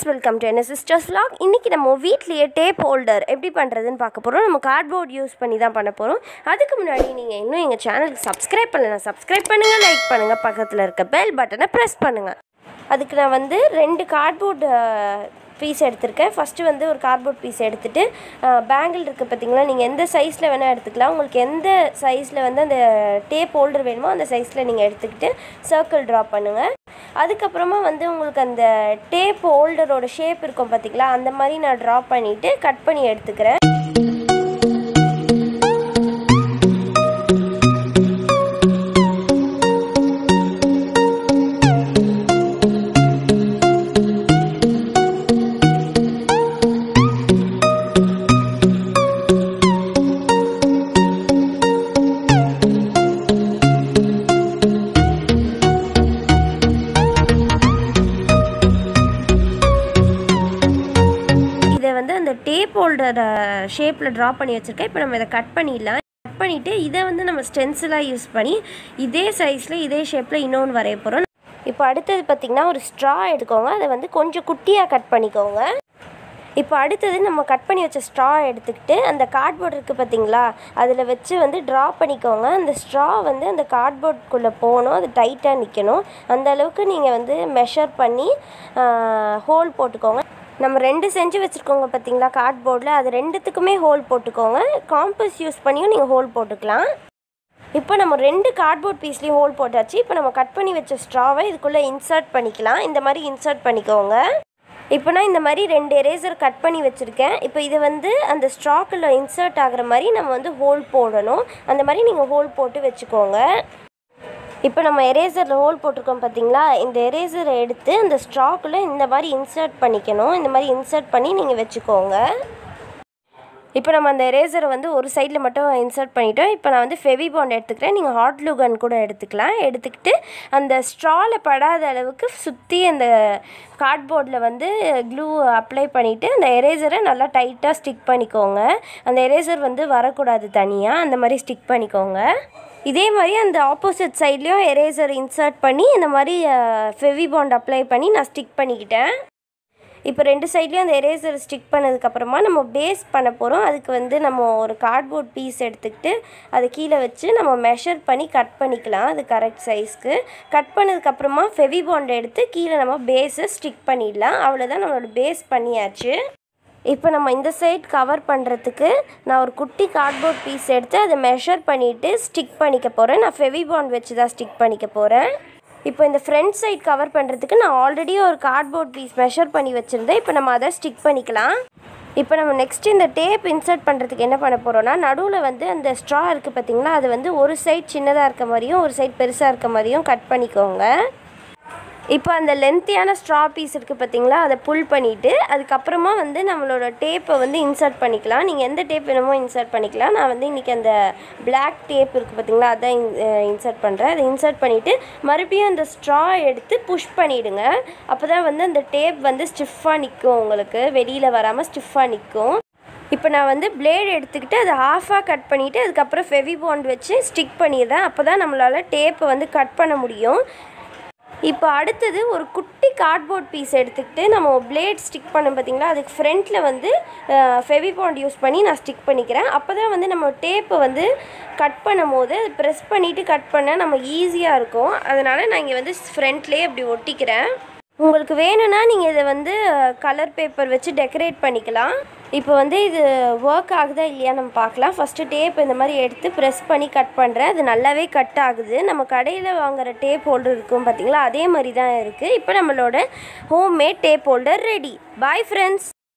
welcome to என்ன sisters vlog இன்றைக்கி நம்ம வீட்லேயே டேப் ஹோல்டர் எப்படி பண்ணுறதுன்னு பார்க்க போகிறோம் நம்ம கார்ட்போர்ட் யூஸ் பண்ணி தான் பண்ண போகிறோம் அதுக்கு முன்னாடி நீங்கள் இன்னும் எங்கள் சேனலுக்கு சப்ஸ்கிரைப் பண்ணலாம் சப்ஸ்கிரைப் பண்ணுங்கள் லைக் பண்ணுங்கள் பக்கத்தில் இருக்க பெல் பட்டனை ப்ரெஸ் பண்ணுங்கள் அதுக்கு நான் வந்து ரெண்டு கார்ட்போர்டு பீஸ் எடுத்திருக்கேன் ஃபஸ்ட்டு வந்து ஒரு கார்ட்போர்ட் பீஸ் எடுத்துகிட்டு பேங்கிள் இருக்குது பார்த்தீங்களா நீங்கள் எந்த சைஸில் வேணால் எடுத்துக்கலாம் உங்களுக்கு எந்த சைஸில் வந்து அந்த டேப் ஹோல்டர் வேணுமோ அந்த சைஸில் நீங்கள் எடுத்துக்கிட்டு சர்க்கிள் ட்ரா பண்ணுங்கள் அதுக்கப்புறமா வந்து உங்களுக்கு அந்த டேப் ஹோல்டரோட ஷேப் இருக்கும் பார்த்தீங்களா அந்த மாதிரி நான் ட்ரா பண்ணிவிட்டு கட் பண்ணி எடுத்துக்கிறேன் இதை வந்து அந்த டேப் ஹோல்டர் ஷேப்பில் ட்ரா பண்ணி வச்சுருக்கேன் இப்போ நம்ம இதை கட் பண்ணிடலாம் கட் பண்ணிவிட்டு இதை வந்து நம்ம ஸ்டென்சிலாக யூஸ் பண்ணி இதே சைஸில் இதே ஷேப்பில் இன்னொன்று வரைய போகிறோம் இப்போ அடுத்தது பார்த்திங்கன்னா ஒரு ஸ்ட்ரா எடுத்துக்கோங்க அதை வந்து கொஞ்சம் குட்டியாக கட் பண்ணிக்கோங்க இப்போ அடுத்தது நம்ம கட் பண்ணி வச்ச ஸ்ட்ரா எடுத்துக்கிட்டு அந்த கார்ட்போர்ட் இருக்குது பார்த்தீங்களா அதில் வச்சு வந்து ட்ரா பண்ணிக்கோங்க அந்த ஸ்ட்ரா வந்து அந்த கார்ட்போர்ட்குள்ளே போகணும் அது டைட்டாக நிற்கணும் அந்த அளவுக்கு நீங்கள் வந்து மெஷர் பண்ணி ஹோல் போட்டுக்கோங்க நம்ம ரெண்டு செஞ்சு வச்சுருக்கோங்க பார்த்தீங்களா கார்ட்போர்டில் அது ரெண்டுத்துக்குமே ஹோல் போட்டுக்கோங்க காம்பஸ் யூஸ் பண்ணியும் நீங்கள் ஹோல் போட்டுக்கலாம் இப்போ நம்ம ரெண்டு கார்ட்போர்ட் பீஸ்லேயும் ஹோல் போட்டாச்சு இப்போ நம்ம கட் பண்ணி வச்ச ஸ்ட்ராவை இதுக்குள்ளே இன்சர்ட் பண்ணிக்கலாம் இந்த மாதிரி இன்சர்ட் பண்ணிக்கோங்க இப்போ நான் இந்த மாதிரி ரெண்டு எரேசர் கட் பண்ணி வச்சுருக்கேன் இப்போ இது வந்து அந்த ஸ்ட்ராக்கில் இன்சர்ட் ஆகிற மாதிரி நம்ம வந்து ஹோல் போடணும் அந்த மாதிரி நீங்கள் ஹோல் போட்டு வச்சுக்கோங்க இப்போ நம்ம எரேசரில் ஹோல் போட்டிருக்கோம் பார்த்தீங்களா இந்த எரேசரை எடுத்து அந்த ஸ்ட்ராக்கில் இந்த மாதிரி இன்சர்ட் பண்ணிக்கணும் இந்த மாதிரி இன்சர்ட் பண்ணி நீங்கள் வச்சுக்கோங்க இப்போ நம்ம அந்த எரேசரை வந்து ஒரு சைடில் மட்டும் இன்சர்ட் பண்ணிட்டோம் இப்போ நான் வந்து ஃபெவி பாண்ட் எடுத்துக்கிறேன் நீங்கள் ஹாட் லூகன் கூட எடுத்துக்கலாம் எடுத்துக்கிட்டு அந்த ஸ்ட்ராவில் படாத அளவுக்கு சுற்றி அந்த கார்ட்போர்டில் வந்து க்ளூ அப்ளை பண்ணிவிட்டு அந்த எரேசரை நல்லா டைட்டாக ஸ்டிக் பண்ணிக்கோங்க அந்த எரேசர் வந்து வரக்கூடாது தனியாக அந்த மாதிரி ஸ்டிக் பண்ணிக்கோங்க இதே மாதிரி அந்த ஆப்போசிட் சைட்லேயும் எரேசர் இன்சர்ட் பண்ணி இந்த மாதிரி ஃபெவி பாண்ட் அப்ளை பண்ணி நான் ஸ்டிக் பண்ணிக்கிட்டேன் இப்போ ரெண்டு சைட்லேயும் அந்த எரேசர் ஸ்டிக் பண்ணதுக்கப்புறமா நம்ம பேஸ் பண்ண போகிறோம் அதுக்கு வந்து நம்ம ஒரு கார்ட்போர்ட் பீஸ் எடுத்துக்கிட்டு அதை கீழே வச்சு நம்ம மெஷர் பண்ணி கட் பண்ணிக்கலாம் அது கரெக்ட் சைஸ்க்கு கட் பண்ணதுக்கப்புறமா ஃபெவி பாண்ட் எடுத்து கீழே நம்ம பேஸை ஸ்டிக் பண்ணிடலாம் அவ்வளோதான் நம்மளோட பேஸ் பண்ணியாச்சு இப்போ நம்ம இந்த சைட் கவர் பண்ணுறதுக்கு நான் ஒரு குட்டி கார்ட்போர்ட் பீஸ் எடுத்து அதை மெஷர் பண்ணிவிட்டு ஸ்டிக் பண்ணிக்க போகிறேன் நான் ஃபெவி பாண்ட் வச்சு தான் ஸ்டிக் பண்ணிக்க போகிறேன் இப்போ இந்த ஃப்ரண்ட் சைட் கவர் பண்ணுறதுக்கு நான் ஆல்ரெடி ஒரு கார்ட்போர்ட் பீஸ் மெஷர் பண்ணி வச்சுருந்தேன் இப்போ நம்ம அதை ஸ்டிக் பண்ணிக்கலாம் இப்போ நம்ம நெக்ஸ்ட் இந்த டேப் இன்சர்ட் பண்ணுறதுக்கு என்ன பண்ண போகிறோம்னா நடுவில் வந்து அந்த ஸ்ட்ரா இருக்குது பார்த்தீங்களா அது வந்து ஒரு சைட் சின்னதாக இருக்க மாதிரியும் ஒரு சைட் பெருசாக இருக்க மாதிரியும் கட் பண்ணிக்கோங்க இப்போ அந்த லென்த்தியான ஸ்ட்ரா பீஸ் இருக்குது பார்த்தீங்களா அதை புல் பண்ணிவிட்டு அதுக்கப்புறமா வந்து நம்மளோட டேப்பை வந்து இன்சர்ட் பண்ணிக்கலாம் நீங்கள் எந்த டேப் வேணுமோ இன்சர்ட் பண்ணிக்கலாம் நான் வந்து இன்றைக்கி அந்த பிளாக் டேப் இருக்குது பார்த்தீங்களா அதான் இன்சர்ட் பண்ணுறேன் அதை இன்சர்ட் பண்ணிவிட்டு மறுபடியும் அந்த ஸ்ட்ரா எடுத்து புஷ் பண்ணிவிடுங்க அப்போ தான் வந்து அந்த டேப் வந்து ஸ்டிஃபாக நிற்கும் உங்களுக்கு வெளியில் வராமல் ஸ்டிஃபாக நிற்கும் இப்போ நான் வந்து பிளேட் எடுத்துக்கிட்டு அதை ஹாஃபாக கட் பண்ணிவிட்டு அதுக்கப்புறம் ஃபெவி பாண்ட் வச்சு ஸ்டிக் பண்ணிடுறேன் அப்போ தான் நம்மளால் டேப்பை வந்து கட் பண்ண முடியும் இப்போ அடுத்தது ஒரு குட்டி கார்ட்போர்ட் பீஸ் எடுத்துக்கிட்டு நம்ம பிளேட் ஸ்டிக் பண்ணோம் பார்த்தீங்களா அதுக்கு ஃப்ரண்ட்டில் வந்து ஃபெவி பாண்ட் யூஸ் பண்ணி நான் ஸ்டிக் பண்ணிக்கிறேன் அப்போ தான் வந்து நம்ம டேப்பை வந்து கட் பண்ணும் போது அது ப்ரெஸ் பண்ணிவிட்டு கட் பண்ண நம்ம ஈஸியாக இருக்கும் அதனால் நான் இங்கே வந்து ஃப்ரண்ட்லேயே அப்படி ஒட்டிக்கிறேன் உங்களுக்கு வேணும்னா நீங்கள் இதை வந்து கலர் பேப்பர் வச்சு டெக்கரேட் பண்ணிக்கலாம் இப்போ வந்து இது ஒர்க் ஆகுதா இல்லையா நம்ம பார்க்கலாம் ஃபஸ்ட்டு டேப் இந்த மாதிரி எடுத்து ப்ரெஸ் பண்ணி கட் பண்ணுறேன் அது நல்லாவே கட் ஆகுது நம்ம கடையில் வாங்குகிற டேப் ஹோல்டர் இருக்கும் பார்த்தீங்களா அதே மாதிரி தான் இருக்குது இப்போ நம்மளோட home made tape holder ready bye friends